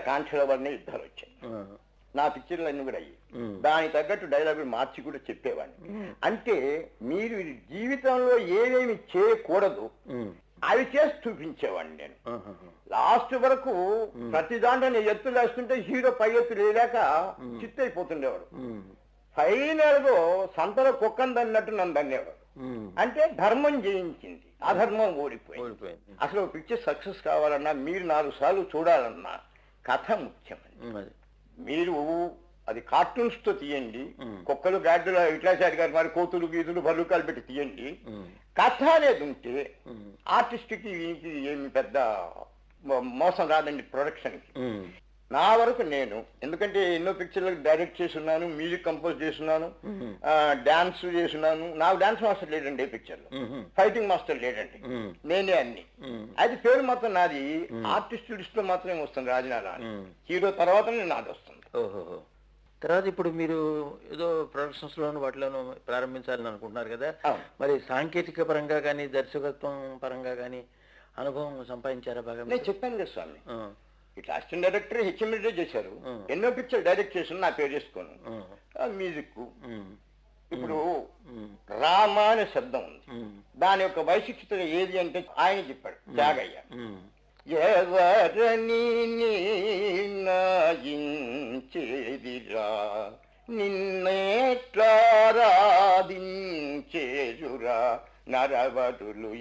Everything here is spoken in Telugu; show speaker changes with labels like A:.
A: కాంక్షల పడిన యుద్ధాలు వచ్చాయి
B: ఆ,
A: నా పిక్చర్లు అన్ని కూడా అయ్యి
B: ఉమ్,
A: దానికి తగ్గట్టు డైలాగులు మార్చి కూడా చెప్పేవాడిని అంటే మీరు జీవితంలో ఏమేమి చేయకూడదు
B: ఉమ్,
A: అవి చేసి చూపించేవాడిని నేను
B: ఆహాహా.
A: లాస్ట్ వరకు ప్రతి దాంట్లో నేను ఎత్తు వేస్తుంటే హీరో పై ఎత్తు లేలేక చిత్తైపోతుండేవాడు
B: ఉమ్,
A: ఫైనల్ గా సంతలో కుక్కను దన్నట్టు నన్ను దన్నేవాడు
B: ఉమ్,
A: అంటే ధర్మం జయించింది అధర్మం ఓడిపోయింది
B: ఓడిపోయింది
A: అసలు ఒక పిక్చర్ సక్సెస్ కావాలన్నా మీరు నాలుగు సార్లు చూడాలన్నా కథ ముఖ్యమని
B: ఉమ్, అది
A: మీరు అది కార్టూన్స్ తో తీయండి
B: మ్మ్.
A: కుక్కలు గాడ్డలు విట్లాచారి గారి మరి కోతులు గీతులు భల్లుకాలు పెట్టి తీయండి
B: ఉమ్,
A: కథ అనేది ఉంటే
B: ఉమ్,
A: ఆర్టిస్ట్ కి వీనికి ఏమి పెద్ద మో- మోసం రాదండి ప్రొడక్షన్ కి
B: ఉమ్,
A: నా వరకు నేను ఎందుకంటే ఎన్నో పిక్చర్లకు డైరెక్ట్ చేస్తున్నాను మ్యూజిక్ కంపోజ్ చేస్తున్నాను
B: ఉమ్,
A: డాన్స్ చేస్తున్నాను నాకు డాన్స్ మాస్టర్ లేడండి ఏ పిక్చర్లో
B: ఉమ్,
A: ఫైటింగ్ మాస్టర్ లేడండి
B: ఉమ్,
A: నేనే అన్ని
B: ఉమ్,
A: అది పేరు మాత్రం నాది ఆర్టిస్ట్ లిస్ట్ లో మాత్రమే వస్తుంది రాజనారా అని.
B: ఉమ్.
A: హీరో తర్వాతనే నాది వస్తుంది
B: ఓహోహో తర్వాత ఇప్పుడు మీరు ఏదో ప్రొడక్షన్స్ లోను వాటిలోనూ ప్రారంభించాలని అనుకుంటున్నారు కదా
A: అవును.
B: మరి సాంకేతిక పరంగా కానీ దర్శకత్వం పరంగా కానీ అనుభవం సంపాదించారా బాగా
A: నేను
B: మీరు?
A: చెప్పాను కదా స్వామి
B: ఆ,
A: ఇట్లా అసిస్టెంట్ డైరెక్టర్ హెచ్ఎండి చేశారు
B: మ్మ్.
A: ఎన్నో పిక్చర్ డైరెక్ట్ చేసిన నా పేరు చేసుకోను
B: ఆ,
A: మ్యూజిక్
B: ఉమ్,
A: ఇప్పుడు
B: ఉమ్,
A: రామ అనే శబ్దం ఉంది
B: ఉమ్,
A: దాని యొక్క వైశిష్టత ఏది అంటే ఆయన చెప్పాడు జాగయ్య
B: ఉమ్,
A: ఎవరని నాయించేదిరా నిన్నేట్లారాధించేరురా నరవరులు